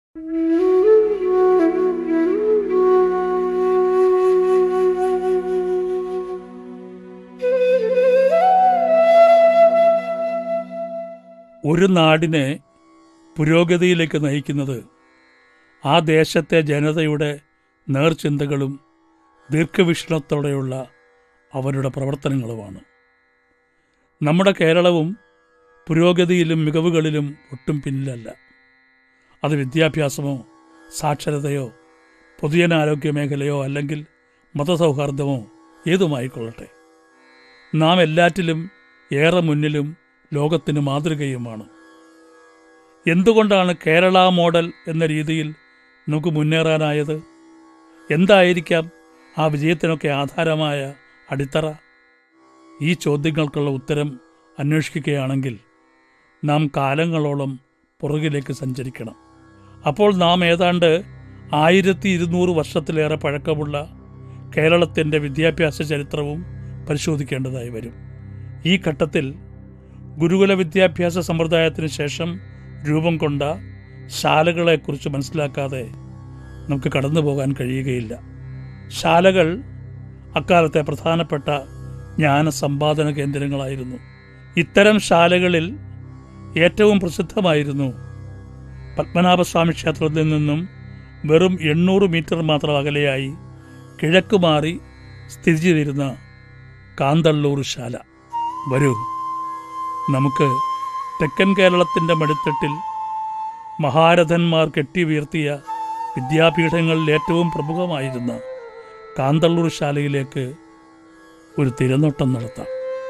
ഒരു നാടിനെ പുരോഗതിയിലേക്ക് നയിക്കുന്നത് ആ ദേശത്തെ ജനതയുടെ നേർചിന്തകളും ദീർഘവീക്ഷണത്തോടെയുള്ള അവരുടെ പ്രവർത്തനങ്ങളുമാണ് നമ്മുടെ കേരളവും പുരോഗതിയിലും മികവുകളിലും ഒട്ടും പിന്നിലല്ല അത് വിദ്യാഭ്യാസമോ സാക്ഷരതയോ പൊതുജനാരോഗ്യ മേഖലയോ അല്ലെങ്കിൽ മതസൗഹാർദ്ദമോ ഏതുമായിക്കൊള്ളട്ടെ നാം എല്ലാറ്റിലും ഏറെ മുന്നിലും ലോകത്തിന് മാതൃകയുമാണ് എന്തുകൊണ്ടാണ് കേരള മോഡൽ എന്ന രീതിയിൽ നമുക്ക് മുന്നേറാനായത് എന്തായിരിക്കാം ആ വിജയത്തിനൊക്കെ ആധാരമായ അടിത്തറ ഈ ചോദ്യങ്ങൾക്കുള്ള ഉത്തരം അന്വേഷിക്കുകയാണെങ്കിൽ നാം കാലങ്ങളോളം പുറകിലേക്ക് സഞ്ചരിക്കണം അപ്പോൾ നാം ഏതാണ്ട് ആയിരത്തി ഇരുന്നൂറ് വർഷത്തിലേറെ പഴക്കമുള്ള കേരളത്തിൻ്റെ വിദ്യാഭ്യാസ ചരിത്രവും പരിശോധിക്കേണ്ടതായി വരും ഈ ഘട്ടത്തിൽ ഗുരുകുല വിദ്യാഭ്യാസ സമ്പ്രദായത്തിന് ശേഷം രൂപം കൊണ്ട ശാലകളെക്കുറിച്ച് മനസ്സിലാക്കാതെ നമുക്ക് കടന്നു പോകാൻ കഴിയുകയില്ല ശാലകൾ അക്കാലത്തെ പ്രധാനപ്പെട്ട ജ്ഞാന സമ്പാദന കേന്ദ്രങ്ങളായിരുന്നു ഇത്തരം ശാലകളിൽ ഏറ്റവും പ്രസിദ്ധമായിരുന്നു പത്മനാഭസ്വാമി ക്ഷേത്രത്തിൽ നിന്നും വെറും എണ്ണൂറ് മീറ്റർ മാത്രം അകലെയായി കിഴക്ക് മാറി സ്ഥിതി ചെയ്തിരുന്ന കാന്തള്ളൂർ ശാല വരൂ നമുക്ക് തെക്കൻ കേരളത്തിൻ്റെ മടിത്തട്ടിൽ മഹാരഥന്മാർ കെട്ടിയുയർത്തിയ വിദ്യാപീഠങ്ങളിൽ ഏറ്റവും പ്രമുഖമായിരുന്ന കാന്തള്ളൂർ ശാലയിലേക്ക് ഒരു തിരനോട്ടം നടത്താം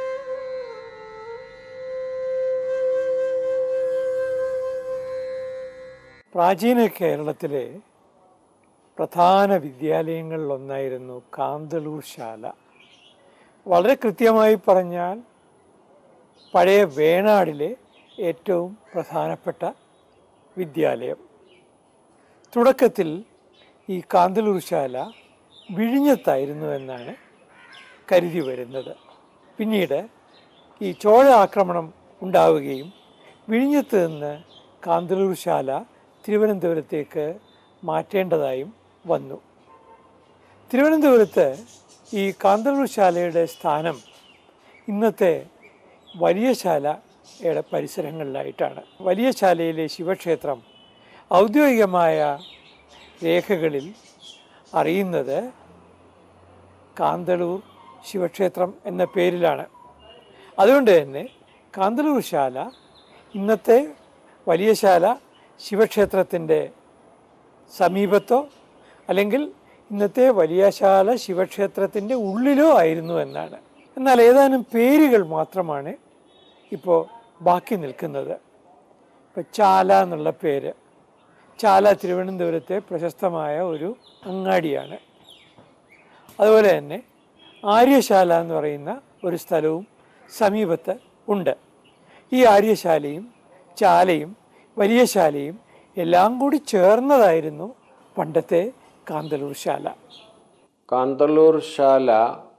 പ്രാചീന കേരളത്തിലെ പ്രധാന വിദ്യാലയങ്ങളിലൊന്നായിരുന്നു കാന്തളൂർ ശാല വളരെ കൃത്യമായി പറഞ്ഞാൽ പഴയ വേണാടിലെ ഏറ്റവും പ്രധാനപ്പെട്ട വിദ്യാലയം തുടക്കത്തിൽ ഈ കാന്തളൂർ ശാല വിഴിഞ്ഞത്തായിരുന്നു എന്നാണ് കരുതി വരുന്നത് പിന്നീട് ഈ ചോഴ ആക്രമണം ഉണ്ടാവുകയും വിഴിഞ്ഞത്ത് നിന്ന് കാന്തളൂർ ശാല തിരുവനന്തപുരത്തേക്ക് മാറ്റേണ്ടതായും വന്നു തിരുവനന്തപുരത്ത് ഈ കാന്തളൂർ ശാലയുടെ സ്ഥാനം ഇന്നത്തെ വലിയ ശാലയുടെ പരിസരങ്ങളിലായിട്ടാണ് വലിയ ശാലയിലെ ശിവക്ഷേത്രം ഔദ്യോഗികമായ രേഖകളിൽ അറിയുന്നത് കാന്തളൂർ ശിവക്ഷേത്രം എന്ന പേരിലാണ് അതുകൊണ്ട് തന്നെ കാന്തളൂർ ശാല ഇന്നത്തെ വലിയ ശാല ശിവക്ഷേത്രത്തിൻ്റെ സമീപത്തോ അല്ലെങ്കിൽ ഇന്നത്തെ വലിയ ശാല ശിവക്ഷേത്രത്തിൻ്റെ ഉള്ളിലോ ആയിരുന്നു എന്നാണ് എന്നാൽ ഏതാനും പേരുകൾ മാത്രമാണ് ഇപ്പോൾ ബാക്കി നിൽക്കുന്നത് ഇപ്പം ചാല എന്നുള്ള പേര് ചാല തിരുവനന്തപുരത്തെ പ്രശസ്തമായ ഒരു അങ്ങാടിയാണ് അതുപോലെ തന്നെ ആര്യശാല എന്ന് പറയുന്ന ഒരു സ്ഥലവും സമീപത്ത് ഉണ്ട് ഈ ആര്യശാലയും ചാലയും വലിയ ശാലയും എല്ലാം കൂടി ചേർന്നതായിരുന്നു പണ്ടത്തെ കാന്തളൂർ ശാല കാന്തല്ലൂർ ശാല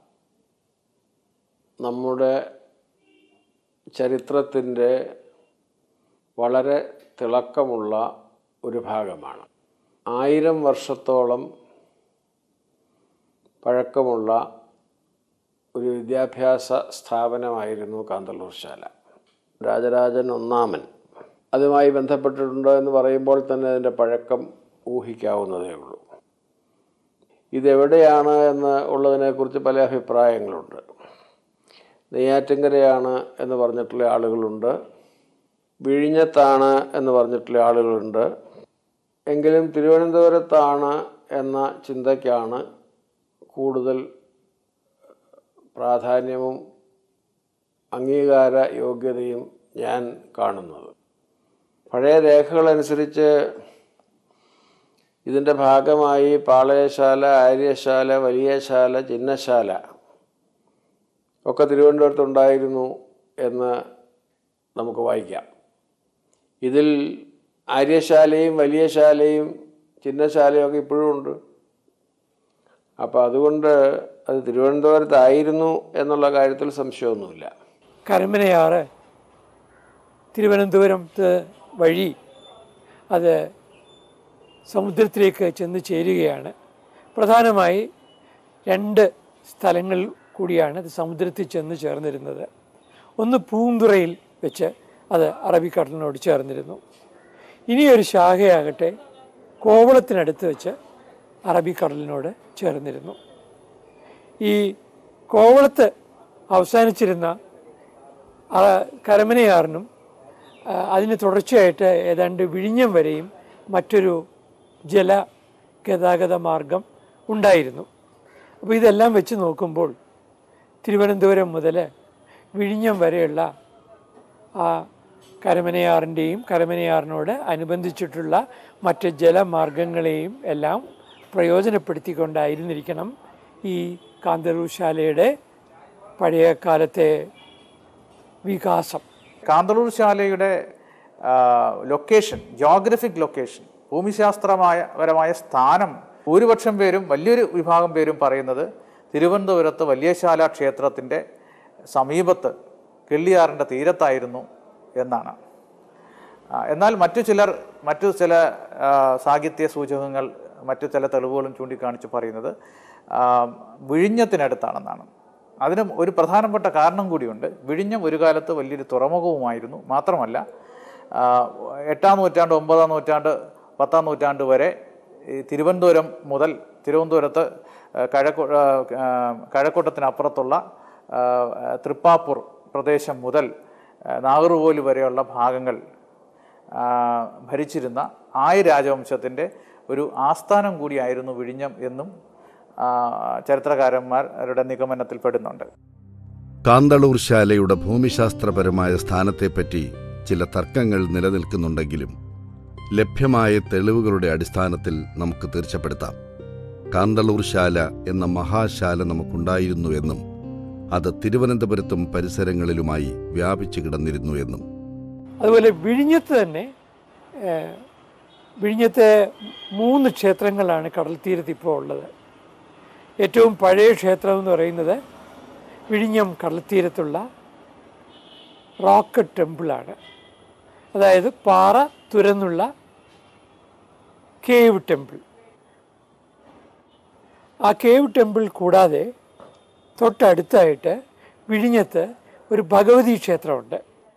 നമ്മുടെ ചരിത്രത്തിൻ്റെ വളരെ തിളക്കമുള്ള ഒരു ഭാഗമാണ് ആയിരം വർഷത്തോളം പഴക്കമുള്ള ഒരു വിദ്യാഭ്യാസ സ്ഥാപനമായിരുന്നു കാന്തല്ലൂർ ശാല രാജരാജൻ ഒന്നാമൻ അതുമായി ബന്ധപ്പെട്ടിട്ടുണ്ട് എന്ന് പറയുമ്പോൾ തന്നെ അതിൻ്റെ പഴക്കം ഊഹിക്കാവുന്നതേ ഉള്ളൂ ഇതെവിടെയാണ് എന്ന് ഉള്ളതിനെക്കുറിച്ച് പല അഭിപ്രായങ്ങളുണ്ട് നെയ്യാറ്റിൻകരയാണ് എന്ന് പറഞ്ഞിട്ടുള്ള ആളുകളുണ്ട് വിഴിഞ്ഞത്താണ് എന്ന് പറഞ്ഞിട്ടുള്ള ആളുകളുണ്ട് എങ്കിലും തിരുവനന്തപുരത്താണ് എന്ന ചിന്തയ്ക്കാണ് കൂടുതൽ പ്രാധാന്യവും അംഗീകാര യോഗ്യതയും ഞാൻ കാണുന്നത് പഴയ രേഖകളനുസരിച്ച് ഇതിൻ്റെ ഭാഗമായി പാളയശാല ആര്യശാല വലിയശാല ചിന്നശാല ഒക്കെ തിരുവനന്തപുരത്തുണ്ടായിരുന്നു എന്ന് നമുക്ക് വായിക്കാം ഇതിൽ ആര്യശാലയും വലിയ ശാലയും ചിന്നശാലയും ഒക്കെ ഇപ്പോഴും ഉണ്ട് അപ്പോൾ അതുകൊണ്ട് അത് തിരുവനന്തപുരത്തായിരുന്നു എന്നുള്ള കാര്യത്തിൽ സംശയമൊന്നുമില്ല കരമനയാറ് തിരുവനന്തപുരത്ത് വഴി അത് സമുദ്രത്തിലേക്ക് ചെന്ന് ചേരുകയാണ് പ്രധാനമായി രണ്ട് സ്ഥലങ്ങളിൽ കൂടിയാണ് ഇത് സമുദ്രത്തിൽ ചെന്ന് ചേർന്നിരുന്നത് ഒന്ന് പൂന്തുറയിൽ വെച്ച് അത് അറബിക്കടലിനോട് ചേർന്നിരുന്നു ഇനിയൊരു ശാഖയാകട്ടെ കോവളത്തിനടുത്ത് വെച്ച് അറബിക്കടലിനോട് ചേർന്നിരുന്നു ഈ കോവളത്ത് അവസാനിച്ചിരുന്ന ആ കരമനയാറിനും ആ, അതിന് തുടർച്ചയായിട്ട് ഏതാണ്ട് വിഴിഞ്ഞം വരെയും മറ്റൊരു ജല ഗതാഗത മാർഗം ഉണ്ടായിരുന്നു അപ്പോൾ ഇതെല്ലാം വെച്ച് നോക്കുമ്പോൾ തിരുവനന്തപുരം മുതൽ വിഴിഞ്ഞം വരെയുള്ള ആ കരമനയാറിൻ്റെയും കരമനയാറിനോട് അനുബന്ധിച്ചിട്ടുള്ള മറ്റ് ജലമാർഗങ്ങളെയും എല്ലാം പ്രയോജനപ്പെടുത്തിക്കൊണ്ടായിരുന്നിരിക്കണം ഈ കാന്തളൂശാലയുടെ പഴയ കാലത്തെ വികാസം കാന്തളൂർ ശാലയുടെ ആ, ലൊക്കേഷൻ ജോഗ്രഫിക് ലൊക്കേഷൻ ഭൂമിശാസ്ത്രമായ പരമായ സ്ഥാനം ഭൂരിപക്ഷം പേരും വലിയൊരു വിഭാഗം പേരും പറയുന്നത് തിരുവനന്തപുരത്ത് വലിയശാല ക്ഷേത്രത്തിൻ്റെ സമീപത്ത് കിള്ളിയാറിൻ്റെ തീരത്തായിരുന്നു എന്നാണ് ആ, എന്നാൽ മറ്റു ചിലർ മറ്റു ചില ആ, സാഹിത്യ സൂചകങ്ങൾ മറ്റു ചില തെളിവുകളും ചൂണ്ടിക്കാണിച്ച് പറയുന്നത് ആ, വിഴിഞ്ഞത്തിനടുത്താണെന്നാണ് അതിന് ഒരു പ്രധാനപ്പെട്ട കാരണം കൂടിയുണ്ട് വിഴിഞ്ഞം ഒരു കാലത്ത് വലിയൊരു തുറമുഖവുമായിരുന്നു മാത്രമല്ല ആ, എട്ടാം നൂറ്റാണ്ട് ഒമ്പതാം നൂറ്റാണ്ട് പത്താം നൂറ്റാണ്ട് വരെ ഈ തിരുവനന്തപുരം മുതൽ തിരുവനന്തപുരത്ത് കഴക്ക കഴക്കൂട്ടത്തിനപ്പുറത്തുള്ള ആ, തൃപ്പാപ്പൂർ പ്രദേശം മുതൽ ആ, നാഗർകോവിൽ വരെയുള്ള ഭാഗങ്ങൾ ആ, ഭരിച്ചിരുന്ന ആയ രാജവംശത്തിൻ്റെ ഒരു ആസ്ഥാനം കൂടിയായിരുന്നു വിഴിഞ്ഞം എന്നും ആ, ചരിത്രകാരന്മാരുടെ നിഗമനത്തിൽ പെടുന്നുണ്ട് കാന്തളൂർ ശാലയുടെ ഭൂമിശാസ്ത്രപരമായ സ്ഥാനത്തെപ്പറ്റി ചില തർക്കങ്ങൾ നിലനിൽക്കുന്നുണ്ടെങ്കിലും ലഭ്യമായ തെളിവുകളുടെ അടിസ്ഥാനത്തിൽ നമുക്ക് തീർച്ചപ്പെടുത്താം കാന്തളൂർ ശാല എന്ന മഹാശാല നമുക്കുണ്ടായിരുന്നു എന്നും അത് തിരുവനന്തപുരത്തും പരിസരങ്ങളിലുമായി വ്യാപിച്ചു കിടന്നിരുന്നു എന്നും അതുപോലെ വിഴിഞ്ഞത്ത് തന്നെ ഏഹ്, വിഴിഞ്ഞത്തെ മൂന്ന് ക്ഷേത്രങ്ങളാണ് കടൽ തീരത്ത് ഇപ്പോൾ ഉള്ളത് ഏറ്റവും പഴയ ക്ഷേത്രം എന്ന് പറയുന്നത് വിഴിഞ്ഞം കടൽ തീരത്തുള്ള റോക്കറ്റ് ടെമ്പിളാണ് അതായത് പാറ തുരന്നുള്ള കേവ് ടെമ്പിൾ ആ കേവ് ടെമ്പിൾ കൂടാതെ തൊട്ടടുത്തായിട്ട് വിഴിഞ്ഞത്ത് ഒരു ഭഗവതി ക്ഷേത്രമുണ്ട്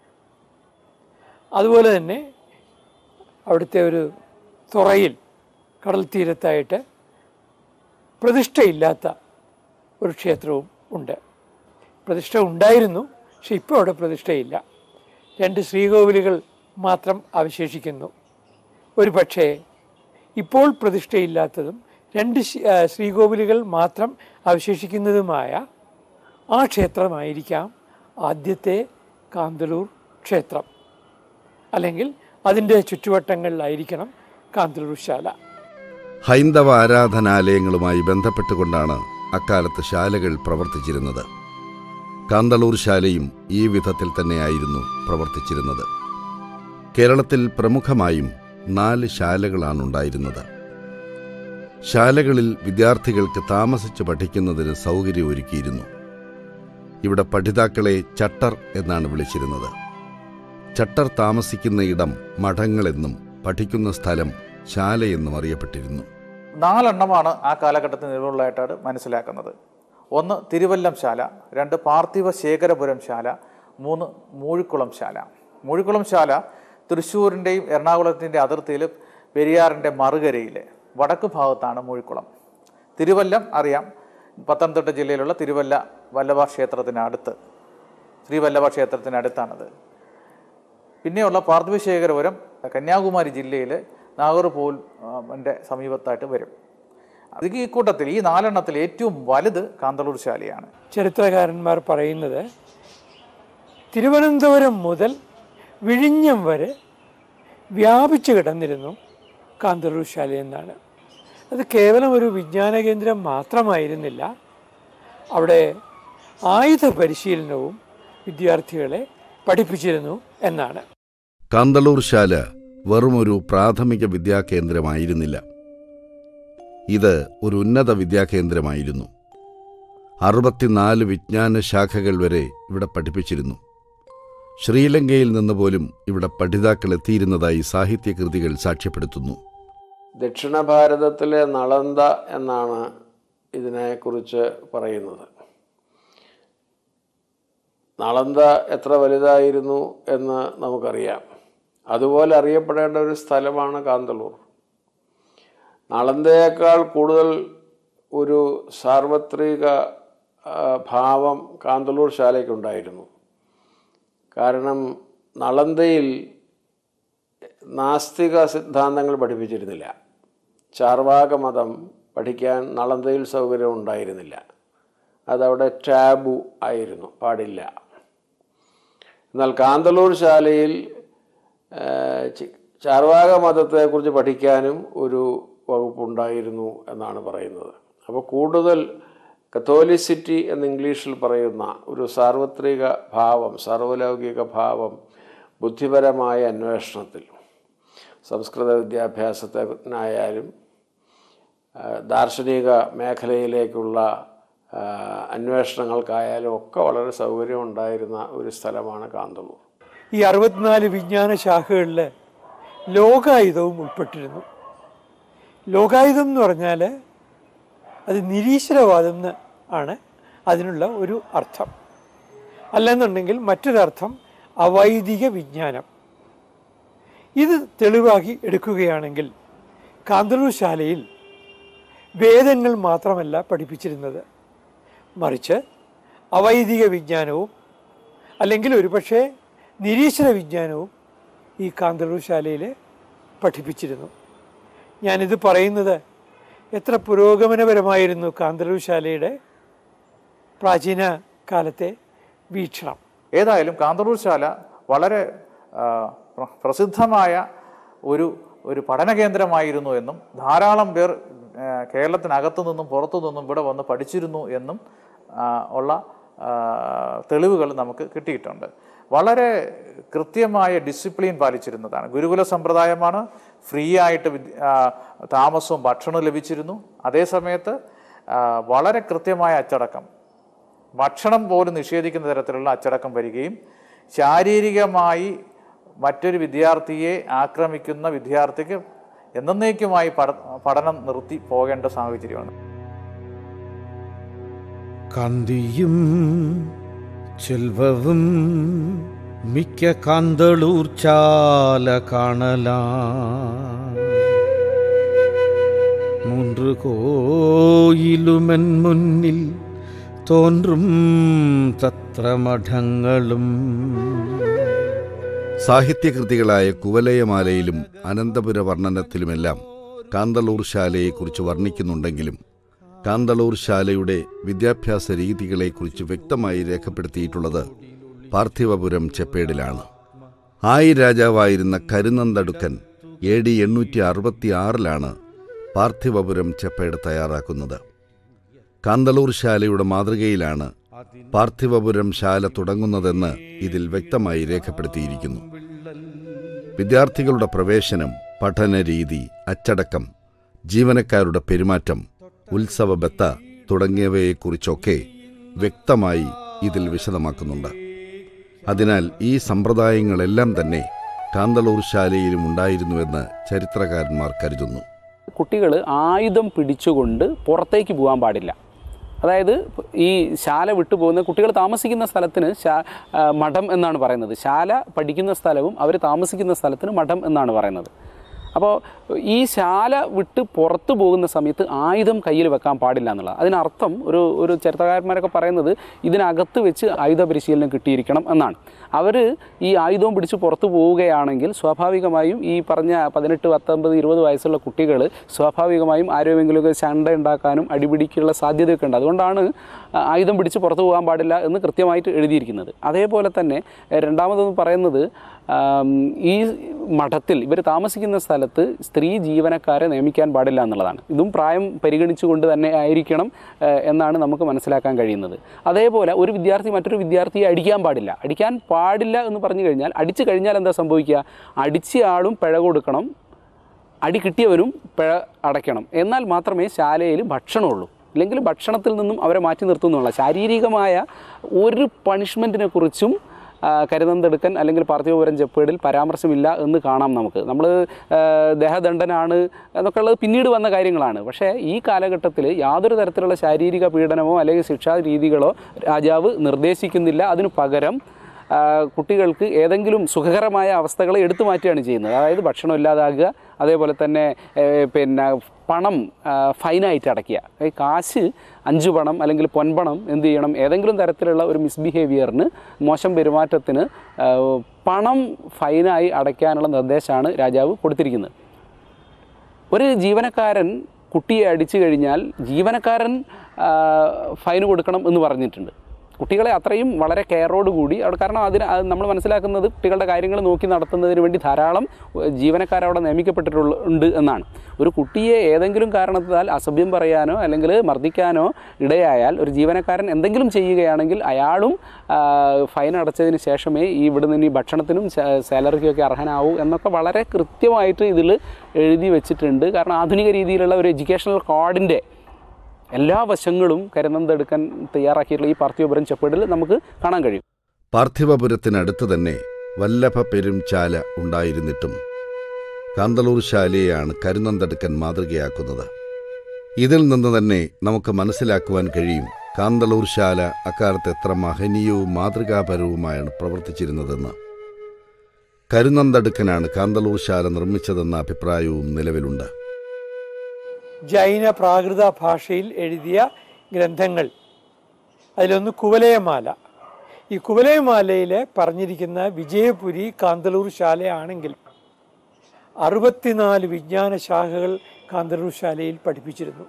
അതുപോലെ തന്നെ അവിടുത്തെ ഒരു തുറയിൽ കടൽ തീരത്തായിട്ട് പ്രതിഷ്ഠയില്ലാത്ത ഒരു ക്ഷേത്രവും ഉണ്ട് പ്രതിഷ്ഠ ഉണ്ടായിരുന്നു പക്ഷെ ഇപ്പോൾ അവിടെ പ്രതിഷ്ഠയില്ല രണ്ട് ശ്രീകോവിലുകൾ മാത്രം അവശേഷിക്കുന്നു ഒരു പക്ഷേ ഇപ്പോൾ പ്രതിഷ്ഠയില്ലാത്തതും രണ്ട് ശി- ആ, ശ്രീകോവിലുകൾ മാത്രം അവശേഷിക്കുന്നതുമായ ആ ക്ഷേത്രമായിരിക്കാം ആദ്യത്തെ കാന്തളൂർ ക്ഷേത്രം അല്ലെങ്കിൽ അതിൻ്റെ ചുറ്റുവട്ടങ്ങളിലായിരിക്കണം കാന്തളൂർ ശാല ഹൈന്ദവ ആരാധനാലയങ്ങളുമായി ബന്ധപ്പെട്ടുകൊണ്ടാണ് അക്കാലത്ത് ശാലകൾ പ്രവർത്തിച്ചിരുന്നത് കാന്തളൂർ ശാലയും ഈ വിധത്തിൽ തന്നെയായിരുന്നു പ്രവർത്തിച്ചിരുന്നത് കേരളത്തിൽ പ്രമുഖമായും നാല് ശാലകളാണുണ്ടായിരുന്നത് ശാലകളിൽ വിദ്യാർത്ഥികൾക്ക് താമസിച്ച് പഠിക്കുന്നതിന് സൗകര്യം ഒരുക്കിയിരുന്നു ഇവിടെ പഠിതാക്കളെ ചട്ടർ എന്നാണ് വിളിച്ചിരുന്നത് ചട്ടർ താമസിക്കുന്ന ഇടം മഠങ്ങളെന്നും പഠിക്കുന്ന സ്ഥലം ശാലയെന്നും അറിയപ്പെട്ടിരുന്നു നാലെണ്ണമാണ് ആ കാലഘട്ടത്തിൽ നിലവിലുള്ളതായിട്ടാണ് മനസ്സിലാക്കുന്നത് ഒന്ന് തിരുവല്ലം ശാല രണ്ട് പാർത്ഥിവ ശേഖരപുരം ശാല മൂന്ന് മൂഴിക്കുളം ശാല മൂഴിക്കുളം ശാല തൃശ്ശൂരിൻ്റെയും എറണാകുളത്തിൻ്റെ അതിർത്തിയിൽ പെരിയാറിൻ്റെ മറുകരയിൽ വടക്ക് ഭാഗത്താണ് മൂഴിക്കുളം തിരുവല്ലം അറിയാം പത്തനംതിട്ട ജില്ലയിലുള്ള തിരുവല്ല വല്ലഭ ക്ഷേത്രത്തിനടുത്ത് ശ്രീവല്ലഭ ക്ഷേത്രത്തിനടുത്താണത് പിന്നെയുള്ള പാർത്ഥിവശേഖരപുരം കന്യാകുമാരി ജില്ലയിൽ നാഗർകോവിലിൻ്റെ സമീപത്തായിട്ട് വരും അത് ഈ കൂട്ടത്തിൽ ഈ നാലെണ്ണത്തിൽ ഏറ്റവും വലുത് കാന്തളൂർ ശാലയാണ് ചരിത്രകാരന്മാർ പറയുന്നത് തിരുവനന്തപുരം മുതൽ വിഴിഞ്ഞം വരെ വ്യാപിച്ചു കിടന്നിരുന്നു കാന്തളൂർ ശാല എന്നാണ് അത് കേവലം ഒരു വിജ്ഞാന കേന്ദ്രം മാത്രമായിരുന്നില്ല അവിടെ ആയുധ പരിശീലനവും വിദ്യാർത്ഥികളെ പഠിപ്പിച്ചിരുന്നു എന്നാണ് കാന്തളൂർ ശാല വെറുമൊരു പ്രാഥമിക വിദ്യാകേന്ദ്രമായിരുന്നില്ല ഇത് ഒരു ഉന്നത വിദ്യാകേന്ദ്രമായിരുന്നു അറുപത്തിനാല് വിജ്ഞാന ശാഖകൾ വരെ ഇവിടെ പഠിപ്പിച്ചിരുന്നു ശ്രീലങ്കയിൽ നിന്ന് പോലും ഇവിടെ പഠിതാക്കൾ എത്തിയിരുന്നതായി സാഹിത്യകൃതികൾ സാക്ഷ്യപ്പെടുത്തുന്നു ദക്ഷിണ ഭാരതത്തിലെ നളന്ദ എന്നാണ് ഇതിനെക്കുറിച്ച് പറയുന്നത് നളന്ദ എത്ര വലുതായിരുന്നു എന്ന് നമുക്കറിയാം അതുപോലെ അറിയപ്പെടേണ്ട ഒരു സ്ഥലമാണ് കാന്തളൂർ നളന്തയേക്കാൾ കൂടുതൽ ഒരു സാർവത്രിക ആ, ഭാവം കാന്തളൂർ ശാലയ്ക്കുണ്ടായിരുന്നു കാരണം നളന്തയിൽ നാസ്തിക സിദ്ധാന്തങ്ങൾ പഠിപ്പിച്ചിരുന്നില്ല ചാർവാക മതം പഠിക്കാൻ നളന്തയിൽ സൗകര്യം ഉണ്ടായിരുന്നില്ല അതവിടെ ടാബു ആയിരുന്നു പാടില്ല എന്നാൽ കാന്തളൂർ ശാലയിൽ ആ, ചി- ചാർവാക മതത്തെക്കുറിച്ച് പഠിക്കാനും ഒരു വകുപ്പുണ്ടായിരുന്നു എന്നാണ് പറയുന്നത് അപ്പോൾ കൂടുതൽ കത്തോലിസിറ്റി എന്ന് ഇംഗ്ലീഷിൽ പറയുന്ന ഒരു സാർവത്രിക ഭാവം സർവലൗകിക ഭാവം ബുദ്ധിപരമായ അന്വേഷണത്തിൽ സംസ്കൃത വിദ്യാഭ്യാസത്തിനായാലും ആ, ദാർശനിക മേഖലയിലേക്കുള്ള ആ, അന്വേഷണങ്ങൾക്കായാലും ഒക്കെ വളരെ സൗകര്യമുണ്ടായിരുന്ന ഒരു സ്ഥലമാണ് കാന്തളൂർ ഈ അറുപത്തിനാല് വിജ്ഞാന ശാഖകളിൽ ലോകായുധവും ഉൾപ്പെട്ടിരുന്നു ലോകായുധം എന്ന് പറഞ്ഞാൽ അത് നിരീശ്വരവാദം എന്ന് ആണ് അതിനുള്ള ഒരു അർത്ഥം അല്ലെന്നുണ്ടെങ്കിൽ മറ്റൊരർത്ഥം അവൈദിക വിജ്ഞാനം ഇത് തെളിവാക്കി എടുക്കുകയാണെങ്കിൽ കാന്തളൂർ ശാലയിൽ വേദങ്ങൾ മാത്രമല്ല പഠിപ്പിച്ചിരുന്നത് മറിച്ച് അവൈദിക വിജ്ഞാനവും അല്ലെങ്കിൽ ഒരുപക്ഷെ നിരീശ്വര വിജ്ഞാനവും ഈ കാന്തളൂർ ശാലയിൽ പഠിപ്പിച്ചിരുന്നു ഞാനിത് പറയുന്നത് എത്ര പുരോഗമനപരമായിരുന്നു കാന്തളൂർ ശാലയുടെ പ്രാചീന കാലത്തെ വീക്ഷണം ഏതായാലും കാന്തളൂർ ശാല വളരെ ആ, പ്ര- പ്രസിദ്ധമായ ഒരു ഒരു പഠന കേന്ദ്രമായിരുന്നു എന്നും ധാരാളം പേർ ആ, കേരളത്തിനകത്തു നിന്നും പുറത്തു നിന്നും ഇവിടെ വന്ന് പഠിച്ചിരുന്നു എന്നും ആ, ഉള്ള ആ, തെളിവുകൾ നമുക്ക് കിട്ടിയിട്ടുണ്ട് വളരെ കൃത്യമായ ഡിസിപ്ലിൻ പാലിച്ചിരുന്നതാണ് ഗുരുകുല സമ്പ്രദായമാണ് ഫ്രീ ആയിട്ട് വിദ്യ- ആ, താമസവും ഭക്ഷണവും ലഭിച്ചിരുന്നു അതേസമയത്ത് ആ, വളരെ കൃത്യമായ അച്ചടക്കം ഭക്ഷണം പോലും നിഷേധിക്കുന്ന തരത്തിലുള്ള അച്ചടക്കം വരികയും ശാരീരികമായി മറ്റൊരു വിദ്യാർത്ഥിയെ ആക്രമിക്കുന്ന വിദ്യാർത്ഥിക്ക് എന്നേക്കുമായി പഠ പഠനം നിർത്തി പോകേണ്ട സാഹചര്യമാണ് കാന്തിയും ചെൽവവും മിക്ക കാന്തളൂർ ചാല കാണലാ മൂன்று കോയിലുമൻ മുന്നിൽ തോன்றுം തത്രമഠങ്ങളും സാഹിത്യകൃതികളായ കുവലയമാലയിലും അനന്തപുര വർണ്ണനത്തിലുമെല്ലാം കാന്തളൂർ ശാലയെക്കുറിച്ച് വർണ്ണിക്കുന്നുണ്ടെങ്കിലും കാന്തളൂർ ശാലയുടെ വിദ്യാഭ്യാസ രീതികളെക്കുറിച്ച് വ്യക്തമായി രേഖപ്പെടുത്തിയിട്ടുള്ളത് പാർത്ഥിവപുരം ചെപ്പേടിലാണ് ആയി രാജാവായിരുന്ന കരുനന്തടുക്കൻ എ ഡി എണ്ണൂറ്റി അറുപത്തി ആറിലാണ് പാർത്ഥിവപുരം ചെപ്പേട് തയ്യാറാക്കുന്നത് കാന്തളൂർ ശാലയുടെ മാതൃകയിലാണ് പാർത്ഥിവപുരം ശാല തുടങ്ങുന്നതെന്ന് ഇതിൽ വ്യക്തമായി രേഖപ്പെടുത്തിയിരിക്കുന്നു വിദ്യാർത്ഥികളുടെ പ്രവേശനം പഠനരീതി അച്ചടക്കം ജീവനക്കാരുടെ പെരുമാറ്റം ഉത്സവബത്ത തുടങ്ങിയവയെക്കുറിച്ചൊക്കെ വ്യക്തമായി ഇതിൽ വിശദമാക്കുന്നുണ്ട് അതിനാൽ ഈ സമ്പ്രദായങ്ങളെല്ലാം തന്നെ കാന്തളൂർ ശാലയിലും ഉണ്ടായിരുന്നുവെന്ന് ചരിത്രകാരന്മാർ കരുതുന്നു കുട്ടികൾ ആയുധം പിടിച്ചുകൊണ്ട് പുറത്തേക്ക് പോകാൻ പാടില്ല അതായത് ഈ ശാല വിട്ടു പോകുന്ന കുട്ടികൾ താമസിക്കുന്ന സ്ഥലത്തിന് ശാ ആ, മഠം എന്നാണ് പറയുന്നത് ശാല പഠിക്കുന്ന സ്ഥലവും അവർ താമസിക്കുന്ന സ്ഥലത്തിന് മഠം എന്നാണ് പറയുന്നത് അപ്പോൾ ഈ ശാല വിട്ട് പുറത്തു പോകുന്ന സമയത്ത് ആയുധം കയ്യിൽ വെക്കാൻ പാടില്ല എന്നുള്ളത് അതിനർത്ഥം ഒരു ഒരു ചരിത്രകാരന്മാരൊക്കെ പറയുന്നത് ഇതിനകത്ത് വെച്ച് ആയുധ പരിശീലനം കിട്ടിയിരിക്കണം എന്നാണ് അവർ ഈ ആയുധവും പിടിച്ച് പുറത്തു പോവുകയാണെങ്കിൽ സ്വാഭാവികമായും ഈ പറഞ്ഞ പതിനെട്ട് പത്തൊമ്പത് ഇരുപത് വയസ്സുള്ള കുട്ടികൾ സ്വാഭാവികമായും ആരോഗ്യമെങ്കിലുമൊക്കെ ശണ്ട ഉണ്ടാക്കാനും അടിപിടിക്കുള്ള സാധ്യതയൊക്കെ ഉണ്ട് അതുകൊണ്ടാണ് ആയുധം പിടിച്ച് പുറത്തു പോകാൻ പാടില്ല എന്ന് കൃത്യമായിട്ട് എഴുതിയിരിക്കുന്നത് അതേപോലെ തന്നെ എഹ്, രണ്ടാമതൊന്ന് പറയുന്നത് ആം, ഈ മഠത്തിൽ ഇവർ താമസിക്കുന്ന സ്ഥലത്ത് സ്ത്രീ ജീവനക്കാരെ നിയമിക്കാൻ പാടില്ല എന്നുള്ളതാണ് ഇതും പ്രായം പരിഗണിച്ചുകൊണ്ട് തന്നെ ആയിരിക്കണം ഏഹ്, എന്നാണ് നമുക്ക് മനസ്സിലാക്കാൻ കഴിയുന്നത് അതേപോലെ ഒരു വിദ്യാർത്ഥി മറ്റൊരു വിദ്യാർത്ഥിയെ അടിക്കാൻ പാടില്ല അടിക്കാൻ പാടില്ല എന്ന് പറഞ്ഞു കഴിഞ്ഞാൽ അടിച്ചു കഴിഞ്ഞാൽ എന്താ സംഭവിക്കുക അടിച്ച ആളും പിഴ കൊടുക്കണം അടി കിട്ടിയവരും പിഴ അടയ്ക്കണം എന്നാൽ മാത്രമേ ശാലയിൽ ഭക്ഷണമുള്ളൂ ഇല്ലെങ്കിൽ ഭക്ഷണത്തിൽ നിന്നും അവരെ മാറ്റി നിർത്തുന്നുള്ള ശാരീരികമായ ഒരു പണിഷ്മെൻറ്റിനെ കുറിച്ചും ആ, കരുനന്തെടുക്കൻ അല്ലെങ്കിൽ പാർത്ഥിവപുരം ചെപ്പേടിൽ പരാമർശമില്ല എന്ന് കാണാം നമുക്ക് നമ്മൾ ദേഹദണ്ഡനാണ് എന്നൊക്കെ ഉള്ളത് പിന്നീട് വന്ന കാര്യങ്ങളാണ് പക്ഷേ ഈ കാലഘട്ടത്തിൽ യാതൊരു തരത്തിലുള്ള ശാരീരിക പീഡനമോ അല്ലെങ്കിൽ ശിക്ഷാ രീതികളോ രാജാവ് നിർദ്ദേശിക്കുന്നില്ല അതിനു പകരം ആ, കുട്ടികൾക്ക് ഏതെങ്കിലും സുഖകരമായ അവസ്ഥകളെ എടുത്തു മാറ്റുകയാണ് ചെയ്യുന്നത് അതായത് ഭക്ഷണം ഇല്ലാതാകുക അതേപോലെ തന്നെ ഏ, പിന്നെ പണം ആ, ഫൈനായിട്ട് അടയ്ക്കുക ഈ കാശ് അഞ്ച് പണം അല്ലെങ്കിൽ പൊൻപണം എന്ത് ചെയ്യണം ഏതെങ്കിലും തരത്തിലുള്ള ഒരു മിസ്ബിഹേവിയറിന് മോശം പെരുമാറ്റത്തിന് ആ, പണം ഫൈനായി അടയ്ക്കാനുള്ള നിർദ്ദേശമാണ് രാജാവ് കൊടുത്തിരിക്കുന്നത് ഒരു ജീവനക്കാരൻ കുട്ടിയെ അടിച്ചു കഴിഞ്ഞാൽ ജീവനക്കാരൻ ആ, ഫൈൻ കൊടുക്കണം എന്ന് പറഞ്ഞിട്ടുണ്ട് കുട്ടികളെ അത്രയും വളരെ കെയറോടുകൂടി അവിടെ കാരണം അതിന് അത് നമ്മൾ മനസ്സിലാക്കുന്നത് കുട്ടികളുടെ കാര്യങ്ങൾ നോക്കി നടത്തുന്നതിന് വേണ്ടി ധാരാളം ഏഹ്, ജീവനക്കാരവിടെ നിയമിക്കപ്പെട്ടിട്ടുള്ള ഉണ്ട് എന്നാണ് ഒരു കുട്ടിയെ ഏതെങ്കിലും കാരണത്താൽ അസഭ്യം പറയാനോ അല്ലെങ്കിൽ മർദ്ദിക്കാനോ ഇടയായാൽ ഒരു ജീവനക്കാരൻ എന്തെങ്കിലും ചെയ്യുകയാണെങ്കിൽ അയാളും ആ, ഫൈൻ അടച്ചതിന് ശേഷമേ ഈ ഇവിടെ നിന്ന് ഈ ഭക്ഷണത്തിനും സാ- സാലറിക്കൊക്കെ അർഹനാവൂ എന്നൊക്കെ വളരെ കൃത്യമായിട്ട് ഇതിൽ എഴുതി വെച്ചിട്ടുണ്ട് കാരണം ആധുനിക രീതിയിലുള്ള ഒരു എഡ്യൂക്കേഷണൽ കാർഡിൻ്റെ എല്ലാ വശങ്ങളും കരുനന്തെടുക്കാൻ തയ്യാറാക്കിയിട്ടുള്ള ഈ പാർത്ഥിവപുരം ചെപ്പേടിൽ നമുക്ക് കാണാൻ കഴിയും പാർത്ഥിവപുരത്തിനടുത്ത് തന്നെ വല്ലഭ പെരുംചാല ഉണ്ടായിരുന്നിട്ടും കാന്തളൂർ ശാലയെയാണ് കരുനന്തെടുക്കൻ മാതൃകയാക്കുന്നത് ഇതിൽ നിന്ന് തന്നെ നമുക്ക് മനസ്സിലാക്കുവാൻ കഴിയും കാന്തളൂർ ശാല അക്കാലത്ത് എത്ര മഹനീയവും മാതൃകാപരവുമായാണ് പ്രവർത്തിച്ചിരുന്നതെന്ന് കരുനന്തെടുക്കനാണ് കാന്തളൂർ ശാല നിർമ്മിച്ചതെന്ന അഭിപ്രായവും നിലവിലുണ്ട് ജൈന പ്രാകൃത ഭാഷയിൽ എഴുതിയ ഗ്രന്ഥങ്ങൾ അതിലൊന്ന് കുവലയമാല ഈ കുവലയമാലയിൽ പറഞ്ഞിരിക്കുന്ന വിജയപുരി കാന്തളൂർ ശാലയാണെങ്കിൽ അറുപത്തിനാല് വിജ്ഞാന ശാഖകൾ കാന്തളൂർ ശാലയിൽ പഠിപ്പിച്ചിരുന്നു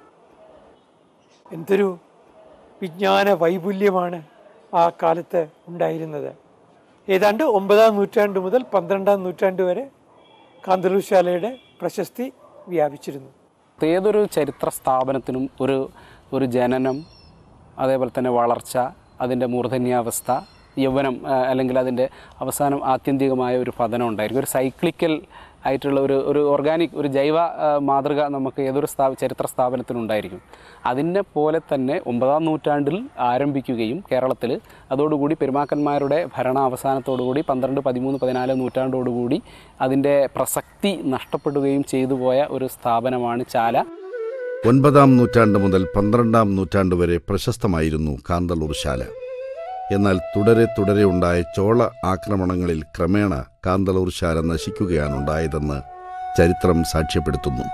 എന്തൊരു വിജ്ഞാന വൈപുല്യമാണ് ആ കാലത്ത് ഉണ്ടായിരുന്നത് ഏതാണ്ട് ഒമ്പതാം നൂറ്റാണ്ട് മുതൽ പന്ത്രണ്ടാം നൂറ്റാണ്ട് വരെ കാന്തളൂർ ശാലയുടെ പ്രശസ്തി വ്യാപിച്ചിരുന്നു ഏതൊരു ചരിത്ര സ്ഥാപനത്തിനും ഒരു ഒരു ജനനം അതേപോലെ തന്നെ വളർച്ച അതിൻ്റെ മൂർധന്യാവസ്ഥ യൗവനം ആ, അല്ലെങ്കിൽ അതിൻ്റെ അവസാനം ആത്യന്തികമായ ഒരു പതനം ഉണ്ടായിരിക്കും ഒരു സൈക്ലിക്കൽ ആയിട്ടുള്ള ഒരു ഒരു ഓർഗാനിക് ഒരു ജൈവ ആ, മാതൃക നമുക്ക് ഏതൊരു സ്ഥാ ചരിത്ര സ്ഥാപനത്തിനുണ്ടായിരിക്കും അതിനെ പോലെ തന്നെ ഒമ്പതാം നൂറ്റാണ്ടിൽ ആരംഭിക്കുകയും കേരളത്തിൽ അതോടുകൂടി പെരുമാക്കന്മാരുടെ ഭരണാവസാനത്തോടുകൂടി പന്ത്രണ്ട് പതിമൂന്ന് പതിനാല് നൂറ്റാണ്ടോടുകൂടി അതിൻ്റെ പ്രസക്തി നഷ്ടപ്പെടുകയും ചെയ്തു പോയ ഒരു സ്ഥാപനമാണ് ചാല ഒൻപതാം നൂറ്റാണ്ട് മുതൽ പന്ത്രണ്ടാം നൂറ്റാണ്ട് വരെ പ്രശസ്തമായിരുന്നു കാന്തളൂർ ശാല എന്നാൽ തുടരെ തുടരെ ഉണ്ടായ ചോള ആക്രമണങ്ങളിൽ ക്രമേണ കാന്തളൂർ ശാല നശിക്കുകയാണുണ്ടായതെന്ന് ചരിത്രം സാക്ഷ്യപ്പെടുത്തുന്നു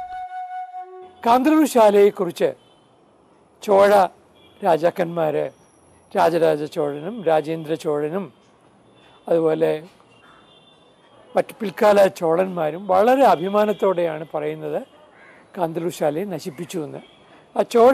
കാന്തളൂർ ശാലയെക്കുറിച്ച് ചോഴ രാജാക്കന്മാർ രാജരാജ ചോഴനും രാജേന്ദ്ര ചോഴനും അതുപോലെ മറ്റ് പിൽക്കാല ചോളന്മാരും വളരെ അഭിമാനത്തോടെയാണ് പറയുന്നത് കാന്തളൂർ ശാലയെ നശിപ്പിച്ചു എന്ന് ആ ചോഴ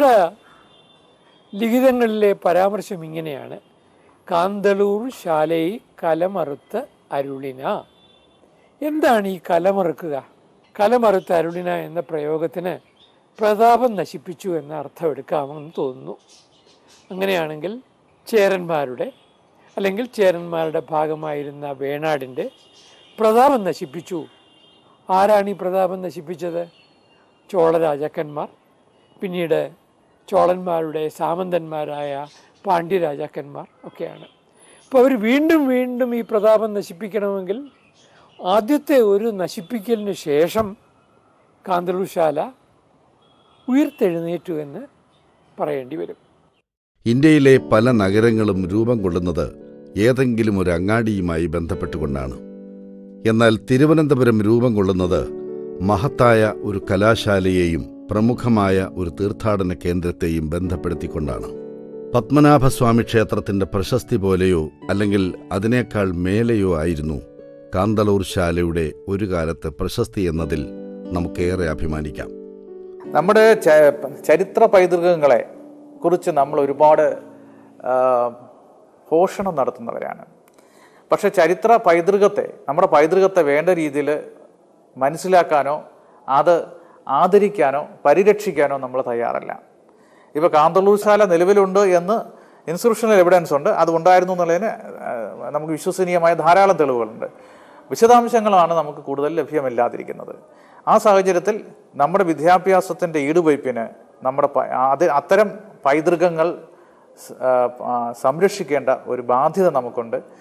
ലിഖിതങ്ങളിലെ പരാമർശം ഇങ്ങനെയാണ് കാന്തളൂർ ശാലയി കലമറുത്ത് അരുളിന എന്താണ് ഈ കലമറുക്കുക കലമറുത്ത് അരുളിന എന്ന പ്രയോഗത്തിന് പ്രതാപം നശിപ്പിച്ചു എന്ന അർത്ഥം എടുക്കാമെന്ന് തോന്നുന്നു അങ്ങനെയാണെങ്കിൽ ചേരന്മാരുടെ അല്ലെങ്കിൽ ചേരന്മാരുടെ ഭാഗമായിരുന്ന വേണാടിൻ്റെ പ്രതാപം നശിപ്പിച്ചു ആരാണ് ഈ പ്രതാപം നശിപ്പിച്ചത് ചോള രാജാക്കന്മാർ പിന്നീട് ചോളന്മാരുടെ സാമന്തന്മാരായ പാണ്ഡ്യ രാജാക്കന്മാർ ഒക്കെയാണ് അപ്പോൾ അവർ വീണ്ടും വീണ്ടും ഈ പ്രതാപം നശിപ്പിക്കണമെങ്കിൽ ആദ്യത്തെ ഒരു നശിപ്പിക്കലിന് ശേഷം കാന്തളൂശാല ഉയർത്തെഴുന്നേറ്റു എന്ന് പറയേണ്ടി വരും ഇന്ത്യയിലെ പല നഗരങ്ങളും രൂപം കൊള്ളുന്നത് ഏതെങ്കിലും ഒരു അങ്ങാടിയുമായി ബന്ധപ്പെട്ടുകൊണ്ടാണ് എന്നാൽ തിരുവനന്തപുരം രൂപം കൊള്ളുന്നത് മഹത്തായ ഒരു കലാശാലയെയും പ്രമുഖമായ ഒരു തീർത്ഥാടന കേന്ദ്രത്തെയും ബന്ധപ്പെടുത്തിക്കൊണ്ടാണ് പത്മനാഭസ്വാമി ക്ഷേത്രത്തിന്റെ പ്രശസ്തി പോലെയോ അല്ലെങ്കിൽ അതിനേക്കാൾ മേലെയോ ആയിരുന്നു കാന്തളൂർ ശാലയുടെ ഒരു കാലത്തെ പ്രശസ്തി എന്നതിൽ നമുക്കേറെ അഭിമാനിക്കാം നമ്മുടെ ച- ചരിത്ര പൈതൃകങ്ങളെ കുറിച്ച് നമ്മൾ ഒരുപാട് ആ, പോഷണം നടത്തുന്നവരാണ് പക്ഷെ ചരിത്ര പൈതൃകത്തെ നമ്മുടെ പൈതൃകത്തെ വേണ്ട രീതിയിൽ മനസ്സിലാക്കാനോ അത് ആദരിക്കാനോ പരിരക്ഷിക്കാനോ നമ്മൾ തയ്യാറല്ല ഇപ്പോൾ കാന്തളൂർ ശാല നിലവിലുണ്ട് എന്ന് ഇൻസ്ക്രിപ്ഷണൽ എവിഡൻസ് ഉണ്ട് അത് ഉണ്ടായിരുന്നു എന്നുള്ളതിന് ആ, നമുക്ക് വിശ്വസനീയമായ ധാരാളം തെളിവുകളുണ്ട് വിശദാംശങ്ങളാണ് നമുക്ക് കൂടുതൽ ലഭ്യമല്ലാതിരിക്കുന്നത് ആ സാഹചര്യത്തിൽ നമ്മുടെ വിദ്യാഭ്യാസത്തിൻ്റെ ഈടുവയ്പ്പിന് നമ്മുടെ പ- അത് അത്തരം പൈതൃകങ്ങൾ സ- ആ, ആ, സംരക്ഷിക്കേണ്ട ഒരു ബാധ്യത നമുക്കുണ്ട്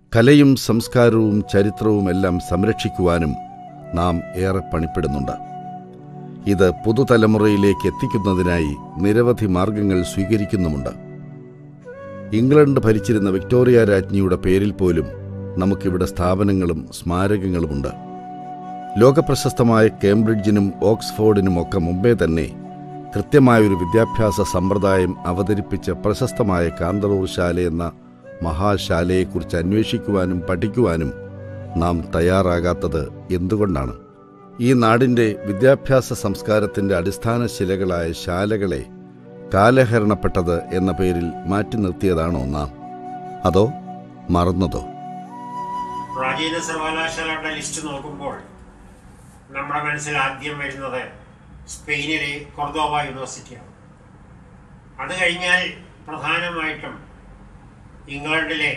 കലയും സംസ്കാരവും ചരിത്രവും എല്ലാം സംരക്ഷിക്കുവാനും നാം ഏറെ പണിപ്പെടുന്നുണ്ട് ഇത് പുതുതലമുറയിലേക്ക് എത്തിക്കുന്നതിനായി നിരവധി മാർഗങ്ങൾ സ്വീകരിക്കുന്നുമുണ്ട് ഇംഗ്ലണ്ട് ഭരിച്ചിരുന്ന വിക്ടോറിയ രാജ്ഞിയുടെ പേരിൽ പോലും നമുക്കിവിടെ സ്ഥാപനങ്ങളും സ്മാരകങ്ങളുമുണ്ട് ലോകപ്രശസ്തമായ കേംബ്രിഡ്ജിനും ഓക്സ്ഫോർഡിനും ഒക്കെ മുമ്പേ തന്നെ കൃത്യമായൊരു വിദ്യാഭ്യാസ സമ്പ്രദായം അവതരിപ്പിച്ച പ്രശസ്തമായ കാന്തളൂർ ശാല എന്ന മഹാശാലയെക്കുറിച്ച് അന്വേഷിക്കുവാനും പഠിക്കുവാനും നാം തയ്യാറാകാത്തത് എന്തുകൊണ്ടാണ് ഈ നാടിൻ്റെ വിദ്യാഭ്യാസ സംസ്കാരത്തിൻ്റെ അടിസ്ഥാന ശിലകളായ ശാലകളെ കാലഹരണപ്പെട്ടത് എന്ന പേരിൽ മാറ്റി നിർത്തിയതാണോ നാം അതോ മറന്നതോ പ്രാചീന സർവകലാശാലയുടെ ലിസ്റ്റ് നോക്കുമ്പോൾ നമ്മുടെ മനസ്സിൽ ആദ്യം വരുന്നത് സ്പെയിനിലെ കൊർദോവ യൂണിവേഴ്സിറ്റിയാണ് അത് കഴിഞ്ഞാൽ പ്രധാനമായിട്ടും ഇംഗ്ലണ്ടിലെ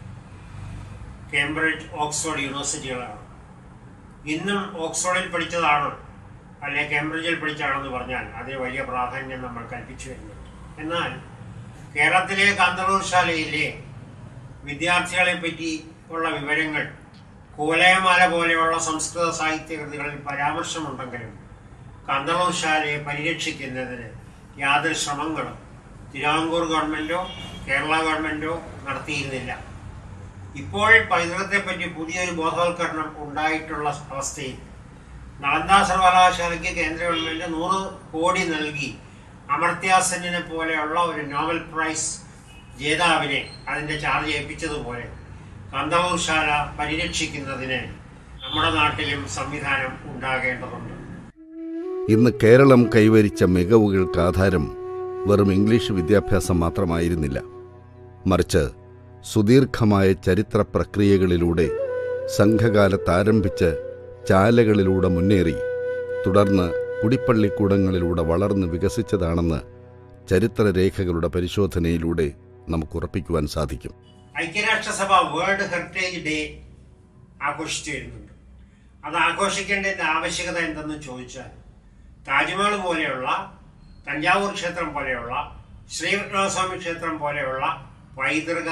കേംബ്രിഡ്ജ് ഓക്സ്ഫോർഡ് യൂണിവേഴ്സിറ്റികളാണ് ഇന്നും ഓക്സ്ഫോർഡിൽ പഠിച്ചതാണ് അല്ലെ കേംബ്രിഡ്ജിൽ പഠിച്ചാണെന്ന് പറഞ്ഞാൽ അതിന് വലിയ പ്രാധാന്യം നമ്മൾ കൽപ്പിച്ചു വരുന്നുണ്ട് എന്നാൽ കേരളത്തിലെ കാന്തളൂർ ശാലയിലെ വിദ്യാർത്ഥികളെ പറ്റി ഉള്ള വിവരങ്ങൾ കൂലയമാല പോലെയുള്ള സംസ്കൃത സാഹിത്യ കൃതികളിൽ പരാമർശമുണ്ടെങ്കിലും കാന്തളൂർ ശാലയെ പരിരക്ഷിക്കുന്നതിന് യാതൊരു ശ്രമങ്ങളും തിരുവിതാംകൂർ ഗവൺമെന്റോ കേരള ഗവൺമെന്റോ നടത്തിയിരുന്നില്ല ഇപ്പോൾ പൈതൃകത്തെ പറ്റി പുതിയൊരു ബോധവൽക്കരണം ഉണ്ടായിട്ടുള്ള അവസ്ഥയിൽ നളന്ദ സർവകലാശാലയ്ക്ക് കേന്ദ്ര ഗവൺമെന്റ് നൂറ് കോടി നൽകി അമർത്യാസെന്നിനെ പോലെയുള്ള ഒരു നോബൽ പ്രൈസ് ജേതാവിനെ അതിൻ്റെ ചാർജ് ഏൽപ്പിച്ചതുപോലെ കാന്തളൂർ ശാല പരിരക്ഷിക്കുന്നതിന് നമ്മുടെ നാട്ടിലും സംവിധാനം ഉണ്ടാകേണ്ടതുണ്ട് ഇന്ന് കേരളം കൈവരിച്ച മികവുകൾക്ക് ആധാരം വെറും ഇംഗ്ലീഷ് വിദ്യാഭ്യാസം മാത്രമായിരുന്നില്ല മറിച്ച് സുദീർഘമായ ചരിത്ര പ്രക്രിയകളിലൂടെ സംഘകാലത്ത് ആരംഭിച്ച് ചാലകളിലൂടെ മുന്നേറി തുടർന്ന് കുടിപ്പള്ളിക്കൂടങ്ങളിലൂടെ വളർന്ന് വികസിച്ചതാണെന്ന് ചരിത്രരേഖകളുടെ പരിശോധനയിലൂടെ നമുക്ക് ഉറപ്പിക്കുവാൻ സാധിക്കും ഐക്യരാഷ്ട്രസഭ വേൾഡ് ഹെറിറ്റേജ് ഡേ ആഘോഷിച്ചു വരുന്നുണ്ട് അത് ആഘോഷിക്കേണ്ടതിന്റെ ആവശ്യകത എന്തെന്ന് ചോദിച്ചാൽ താജ്മഹൽ പോലെയുള്ള തഞ്ചാവൂർ ക്ഷേത്രം പോലെയുള്ള ശ്രീകൃഷ്ണസ്വാമി ക്ഷേത്രം പോലെയുള്ള പൈതൃക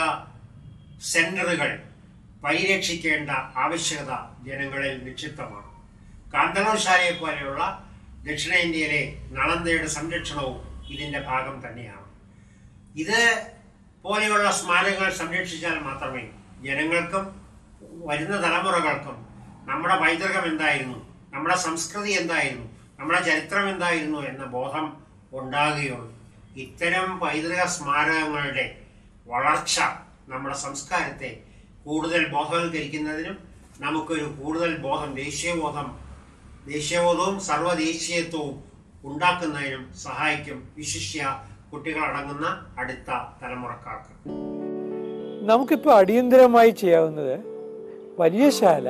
സെന്ററുകൾ പരിരക്ഷിക്കേണ്ട ആവശ്യകത ജനങ്ങളിൽ നിക്ഷിപ്തമാണ് കാന്തളൂർ ശാലയെ പോലെയുള്ള ദക്ഷിണേന്ത്യയിലെ നളന്തയുടെ സംരക്ഷണവും ഇതിന്റെ ഭാഗം തന്നെയാണ് ഇത് പോലെയുള്ള സ്മാരകങ്ങൾ സംരക്ഷിച്ചാൽ മാത്രമേ ജനങ്ങൾക്കും വരുന്ന തലമുറകൾക്കും നമ്മുടെ പൈതൃകം എന്തായിരുന്നു നമ്മുടെ സംസ്കൃതി എന്തായിരുന്നു നമ്മുടെ ചരിത്രം എന്തായിരുന്നു എന്ന ബോധം ഉണ്ടാകുകയുള്ളൂ ഇത്തരം പൈതൃക സ്മാരകങ്ങളുടെ വളർച്ച നമ്മുടെ സംസ്കാരത്തെ കൂടുതൽ ബോധവൽക്കരിക്കുന്നതിനും നമുക്കൊരു കൂടുതൽ ബോധം ദേശീയബോധം ദേശീയബോധവും സർവ്വദേശീയത്വവും ഉണ്ടാക്കുന്നതിനും സഹായിക്കും വിശിഷ്യ കുട്ടികളടങ്ങുന്ന അടുത്ത തലമുറക്കാർക്ക് നമുക്കിപ്പോൾ അടിയന്തരമായി ചെയ്യാവുന്നത് വലിയ ശാല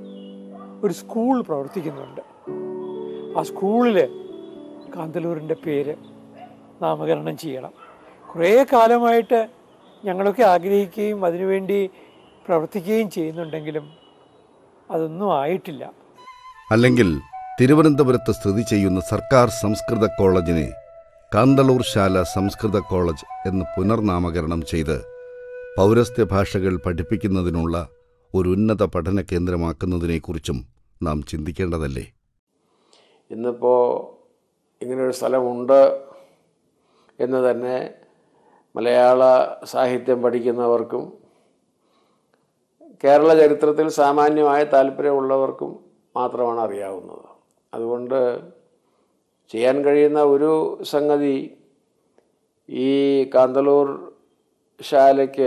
ഒരു സ്കൂൾ പ്രവർത്തിക്കുന്നുണ്ട് ആ സ്കൂളിൽ കാന്തലൂരിൻ്റെ പേര് നാമകരണം ചെയ്യണം കുറേ കാലമായിട്ട് ഞങ്ങളൊക്കെ ആഗ്രഹിക്കുകയും അതിനുവേണ്ടി പ്രവർത്തിക്കുകയും ചെയ്യുന്നുണ്ടെങ്കിലും അതൊന്നും ആയിട്ടില്ല അല്ലെങ്കിൽ തിരുവനന്തപുരത്ത് സ്ഥിതി ചെയ്യുന്ന സർക്കാർ സംസ്കൃത കോളേജിനെ കാന്തളൂർ ശാല സംസ്കൃത കോളേജ് എന്ന് പുനർനാമകരണം ചെയ്ത് പൗരസ്ത്യ ഭാഷകൾ പഠിപ്പിക്കുന്നതിനുള്ള ഒരു ഉന്നത പഠന കേന്ദ്രമാക്കുന്നതിനെക്കുറിച്ചും നാം ചിന്തിക്കേണ്ടതല്ലേ ഇന്നിപ്പോൾ ഇങ്ങനൊരു സ്ഥലമുണ്ട് എന്ന് തന്നെ മലയാള സാഹിത്യം പഠിക്കുന്നവർക്കും കേരള ചരിത്രത്തിൽ സാമാന്യമായ താല്പര്യമുള്ളവർക്കും മാത്രമാണ് അറിയാവുന്നത് അതുകൊണ്ട് ചെയ്യാൻ കഴിയുന്ന ഒരു സംഗതി ഈ കാന്തളൂർ ശാലയ്ക്ക്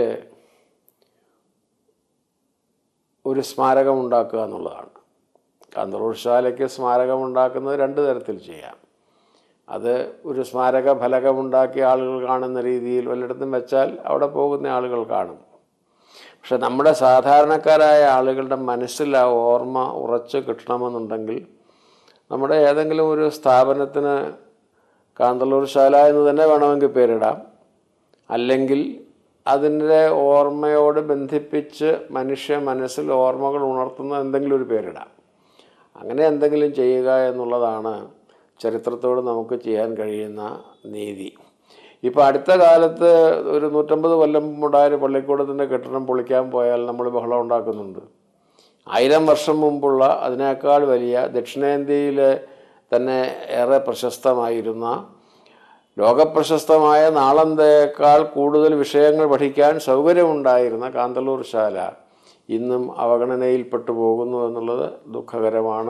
ഒരു സ്മാരകം ഉണ്ടാക്കുക എന്നുള്ളതാണ് കാന്തളൂർ ശാലയ്ക്ക് സ്മാരകം ഉണ്ടാക്കുന്നത് രണ്ട് തരത്തിൽ ചെയ്യാം അത് ഒരു സ്മാരക ഫലകമുണ്ടാക്കി ആളുകൾ കാണുന്ന രീതിയിൽ വല്ലയിടത്തും വെച്ചാൽ അവിടെ പോകുന്ന ആളുകൾ കാണും പക്ഷെ നമ്മുടെ സാധാരണക്കാരായ ആളുകളുടെ മനസ്സിൽ ആ ഓർമ്മ ഉറച്ച് കിട്ടണമെന്നുണ്ടെങ്കിൽ നമ്മുടെ ഏതെങ്കിലും ഒരു സ്ഥാപനത്തിന് കാന്തളൂർ ശാല എന്ന് തന്നെ വേണമെങ്കിൽ പേരിടാം അല്ലെങ്കിൽ അതിൻ്റെ ഓർമ്മയോട് ബന്ധിപ്പിച്ച് മനുഷ്യ മനസ്സിൽ ഓർമ്മകൾ ഉണർത്തുന്ന എന്തെങ്കിലും ഒരു പേരിടാം അങ്ങനെ എന്തെങ്കിലും ചെയ്യുക എന്നുള്ളതാണ് ചരിത്രത്തോട് നമുക്ക് ചെയ്യാൻ കഴിയുന്ന നീതി ഇപ്പോൾ അടുത്ത കാലത്ത് ഒരു നൂറ്റമ്പത് കൊല്ലം മുണ്ടായ ഒരു പള്ളിക്കൂടത്തിൻ്റെ കെട്ടിടം പൊളിക്കാൻ പോയാൽ നമ്മൾ ബഹളം ഉണ്ടാക്കുന്നുണ്ട് ആയിരം വർഷം മുമ്പുള്ള അതിനേക്കാൾ വലിയ ദക്ഷിണേന്ത്യയിലെ തന്നെ ഏറെ പ്രശസ്തമായിരുന്ന ലോകപ്രശസ്തമായ നാളന്തയേക്കാൾ കൂടുതൽ വിഷയങ്ങൾ പഠിക്കാൻ സൗകര്യമുണ്ടായിരുന്ന കാന്തളൂർ ശാല ഇന്നും അവഗണനയിൽപ്പെട്ടു പോകുന്നു എന്നുള്ളത് ദുഃഖകരമാണ്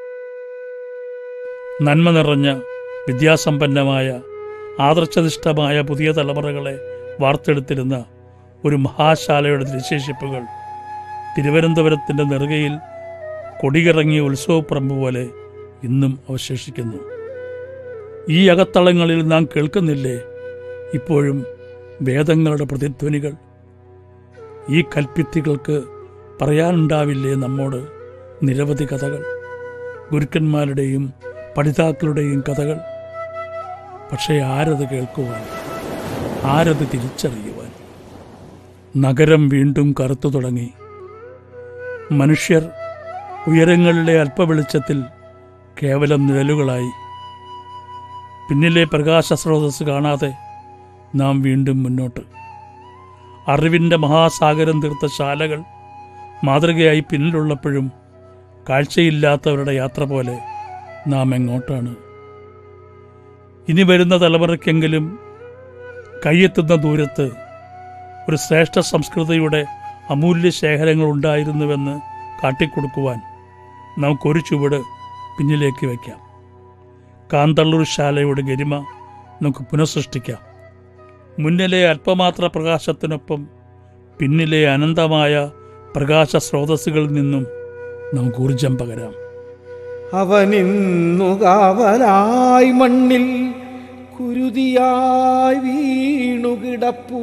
നന്മ നിറഞ്ഞ വിദ്യാസമ്പന്നമായ ആദർശനിഷ്ഠമായ പുതിയ തലമുറകളെ വാർത്തെടുത്തിരുന്ന ഒരു മഹാശാലയുടെ ദൃശേഷിപ്പുകൾ തിരുവനന്തപുരത്തിൻ്റെ നെറുകയിൽ കൊടികിറങ്ങിയ ഉത്സവപ്പറമ്പ് പോലെ ഇന്നും അവശേഷിക്കുന്നു ഈ അകത്തളങ്ങളിൽ നാം കേൾക്കുന്നില്ലേ ഇപ്പോഴും വേദങ്ങളുടെ പ്രതിധ്വനികൾ ഈ കൽപ്പിത്തികൾക്ക് പറയാനുണ്ടാവില്ലേ നമ്മോട് നിരവധി കഥകൾ ഗുരുക്കന്മാരുടെയും പഠിതാക്കളുടെയും കഥകൾ പക്ഷേ ആരത് കേൾക്കുവാൻ ആരത് തിരിച്ചറിയുവാൻ നഗരം വീണ്ടും കറുത്തു തുടങ്ങി മനുഷ്യർ ഉയരങ്ങളിലെ അല്പവെളിച്ചത്തിൽ കേവലം നിഴലുകളായി പിന്നിലെ പ്രകാശ സ്രോതസ് കാണാതെ നാം വീണ്ടും മുന്നോട്ട് അറിവിൻ്റെ മഹാസാഗരം തീർത്ത ശാലകൾ മാതൃകയായി പിന്നിലുള്ളപ്പോഴും കാഴ്ചയില്ലാത്തവരുടെ യാത്ര പോലെ നാം എങ്ങോട്ടാണ് ഇനി വരുന്ന തലമുറയ്ക്കെങ്കിലും കയ്യെത്തുന്ന ദൂരത്ത് ഒരു ശ്രേഷ്ഠ സംസ്കൃതിയുടെ അമൂല്യ ശേഖരങ്ങൾ ഉണ്ടായിരുന്നുവെന്ന് കാട്ടിക്കൊടുക്കുവാൻ നമുക്കൊരു ചുവട് പിന്നിലേക്ക് വയ്ക്കാം കാന്തള്ളൂർ ശാലയുടെ ഗരിമ നമുക്ക് പുനഃസൃഷ്ടിക്കാം മുന്നിലെ അല്പമാത്ര പ്രകാശത്തിനൊപ്പം പിന്നിലെ അനന്തമായ പ്രകാശ സ്രോതസ്സുകളിൽ നിന്നും നമുക്ക് ഊർജം പകരാം അവനിന്നു കാവലായി മണ്ണിൽ കുരുതിയായി വീണുകിടപ്പൂ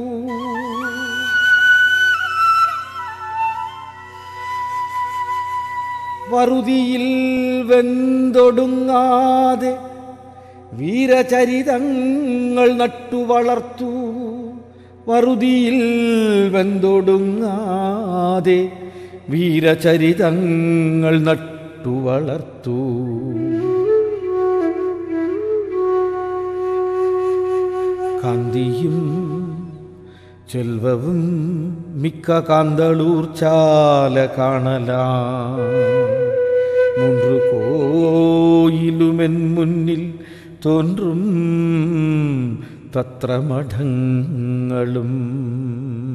വറുതിയിൽ വെന്തൊടുങ്ങാതെ വീരചരിതങ്ങൾ നട്ടുവളർത്തു വറുതിയിൽ വെന്തൊടുങ്ങാതെ വീരചരിതങ്ങൾ നട്ടുവളർത്തു കാന്തിയും ചെൽവവും മിക്ക കാന്തളൂർ ചാല കാണലാ മൂன்று കോയിലുമെൻ മുന്നിൽ തോன்றுം പത്രമഠങ്ങളും